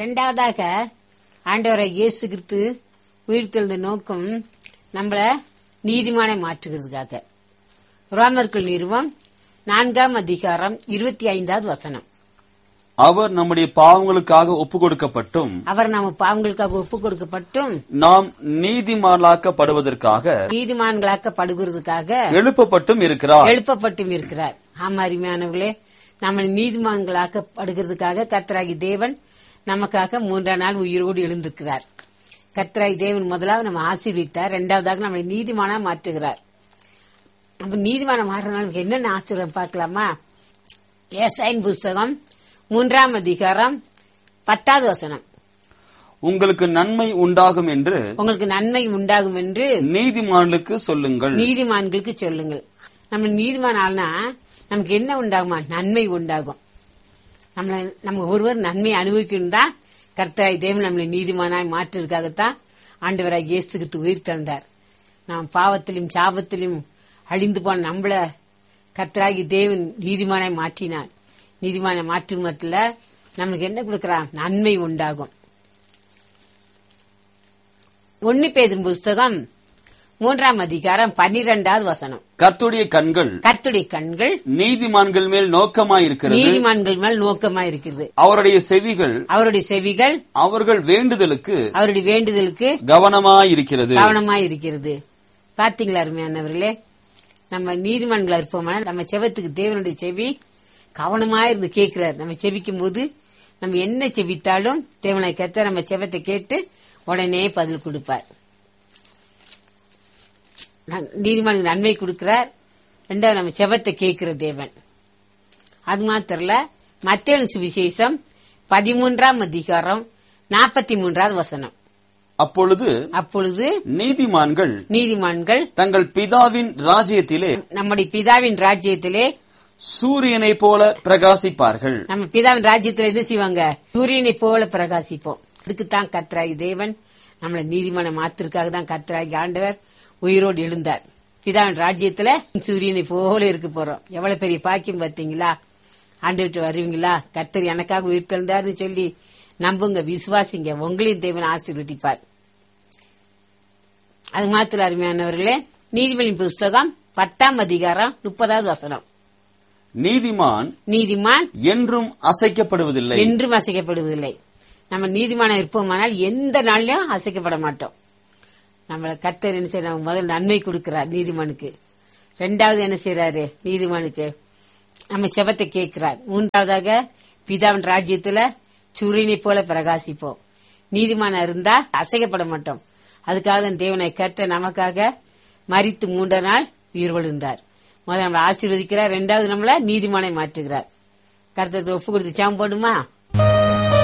ரெண்டாவதாக ஆண்டவரை இயேசு கிறிஸ்து உயிர்த்தெழுந்த நோக்கம் நம்மள நீதிமானை மாற்றுகிறதுக்காக ரோமர்கள் நிறுவம் நான்காம் அதிகாரம் இருபத்தி ஐந்தாவது வசனம் அவர் நம்முடைய பாவங்களுக்காக ஒப்பு கொடுக்கப்பட்டும் அவர் நம்ம பாவங்களுக்காக ஒப்பு கொடுக்கப்பட்டும் நாம் நீதிமான்களாக்கப்படுவதற்காக நீதிமான்களாக்கப்படுகிறதுக்காக எழுப்பப்பட்டும் இருக்கிறார் எழுப்பப்பட்டும் இருக்கிறார் ஆமா அருமையானவர்களே நம்ம நீதிமான்களாக்கப்படுகிறதுக்காக கர்த்தராகி தேவன் நமக்காக மூன்றாம் நாள் உயிரோடு எழுந்திருக்கிறார் கர்த்தராகி தேவன் முதலாவது நம்ம ஆசீர்வித்தார் இரண்டாவதாக நம்மளை நீதிமானா மாற்றுகிறார் அப்ப நீதிமான மாறினால் நமக்கு என்னென்ன ஆசீர்வாதம் பார்க்கலாமா ஏசாயின் புஸ்தகம் மூன்றாம் அதிகாரம் பத்தாவது வசனம் உங்களுக்கு நன்மை உண்டாகும் என்று உங்களுக்கு நன்மை உண்டாகும் என்று நீதிமான்களுக்கு சொல்லுங்கள் நீதிமான்களுக்கு சொல்லுங்கள் நம்ம நீதிமான் ஆள்னா நமக்கு என்ன உண்டாகுமா நன்மை உண்டாகும் நம்மள நம்ம ஒருவர் நன்மை அனுபவிக்கணும் தான் கர்த்தராய் தேவன் நம்மளை நீதிமானாய் மாற்றுறதுக்காகத்தான் ஆண்டவராய் இயேசு கிறிஸ்து உயிர் தந்தார் நாம் பாவத்திலும் சாபத்திலும் அழிந்து போன நம்மள கர்த்தராகி தேவன் நீதிமானாய் மாற்றினார் நீதிமானை மாற்றும் மத்தில நமக்கு என்ன கொடுக்கிறான் நன்மை உண்டாகும் ஒன்னு பேதும் புஸ்தகம் மூன்றாம் அதிகாரம் பன்னிரெண்டாவது வசனம் கர்த்துடைய கண்கள் கர்த்துடைய கண்கள் நீதிமான்கள் மேல் நோக்கமாயிருக்கிறது நீதிமான்கள் மேல் நோக்கமா இருக்கிறது அவருடைய செவிகள் அவருடைய செவிகள் அவர்கள் வேண்டுதலுக்கு அவருடைய வேண்டுதலுக்கு கவனமாயிருக்கிறது கவனமா இருக்கிறது பாத்தீங்களா அருமையானவர்களே நம்ம நீதிமன்றங்களா இருப்போமா நம்ம செவத்துக்கு தேவனுடைய செவி கவனமா இருந்து கேட்கிறார் நம்ம செவிக்கும் போது நம்ம என்ன செவித்தாலும் தேவனை கத்த நம்ம செவத்தை கேட்டு உடனே பதில் கொடுப்பார் நீதிமன்ற நன்மை கொடுக்கிறார் ரெண்டாவது நம்ம செவத்தை கேட்கிற தேவன் அது மாத்திரல மத்திய சுவிசேஷம் பதிமூன்றாம் அதிகாரம் நாற்பத்தி மூன்றாவது வசனம் அப்பொழுது அப்பொழுது நீதிமான்கள் நீதிமான்கள் தங்கள் பிதாவின் ராஜ்யத்திலே நம்முடைய பிதாவின் ராஜ்யத்திலே சூரியனைப் போல பிரகாசிப்பார்கள் நம்ம பிதாவின் ராஜ்யத்துல என்ன செய்வாங்க சூரியனை போல பிரகாசிப்போம் அதுக்கு தான் கத்ராகி தேவன் நம்மளை நீதிமான மாத்திற்காக தான் கத்ராகி ஆண்டவர் உயிரோடு எழுந்தார் பிதாவின் ராஜ்யத்துல சூரியனை போல இருக்க போறோம் எவ்வளவு பெரிய பாக்கியம் பார்த்தீங்களா ஆண்டு விட்டு வருவீங்களா கர்த்தர் எனக்காக உயிர் தந்தார்னு சொல்லி நம்புங்க விசுவாசிங்க உங்களையும் தேவன் ஆசீர்வதிப்பார் அது மாத்திர அருமையானவர்களே நீதிபதி புஸ்தகம் பத்தாம் அதிகாரம் முப்பதாவது வசனம் நீதிமான் நீதிமான் என்றும் அசைக்கப்படுவதில்லை என்றும் அசைக்கப்படுவதில்லை நம்ம நீதிமானம் இருப்போமானால் எந்த நாள்லயும் அசைக்கப்பட மாட்டோம் நம்மள கர்த்தர் என்ன செய்யறாரு முதல் நன்மை கொடுக்கிறார் நீதிமானுக்கு ரெண்டாவது என்ன செய்யறாரு நீதிமானுக்கு நம்ம செபத்தை கேட்கிறார் மூன்றாவதாக பிதாவின் ராஜ்யத்துல சூரியனை போல பிரகாசிப்போம் நீதிமானம் இருந்தா அசைக்கப்பட மாட்டோம் அதுக்காக தான் தேவனை கத்த நமக்காக மறித்து மூன்ற நாள் உயிர் விழுந்தார் முதல்ல நம்மளை ஆசீர்வதிக்கிறார் ரெண்டாவது நம்மள நீதிமானை மாற்றுகிறார் கருத்தத்தை ஒப்பு கொடுத்து சாம் போடுமா